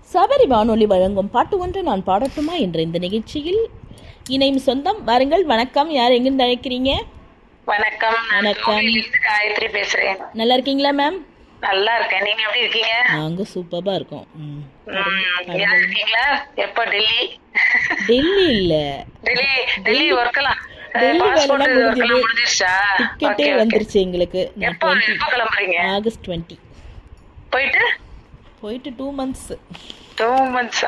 சபரி வானொலி வழங்கும் பாட்டு ஒன்று நான் பாடட்டுமா என்ற இந்த நிகழ்ச்சியில் இணையும் சொந்தம் வாருங்கள் வணக்கம் யார் எங்கிருந்து அழைக்கிறீங்க வணக்கம் நான் வணக்கம். கோவையிலிருந்து காயத்ரி பேசுறேன் நல்லா இருக்கீங்களா மேம் நல்லா இருக்கேன் நீங்க எப்படி இருக்கீங்க நாங்க சூப்பரா இருக்கோம் ம். ம், நல்லா இருக்கீங்களா எப்ப டெல்லி டெல்லி இல்ல டெல்லி டெல்லி ஒர்க்கலாம் டெல்லி பாஸ்போர்ட் வேலைலாம் ஒர்க்கெல்லாம் முடிஞ்சது. முடிஞ்சிருச்சா டிக்கெட்டே Okay, okay. வந்துருச்சு எங்களுக்கு நான் எப்போ 20 எப்போ கிளம்புறீங்க ஆகஸ்ட் டுவெண்ட்டி போயிட்டு போயிட்டு டூ மந்த்ஸ் டூ மந்த்ஸ்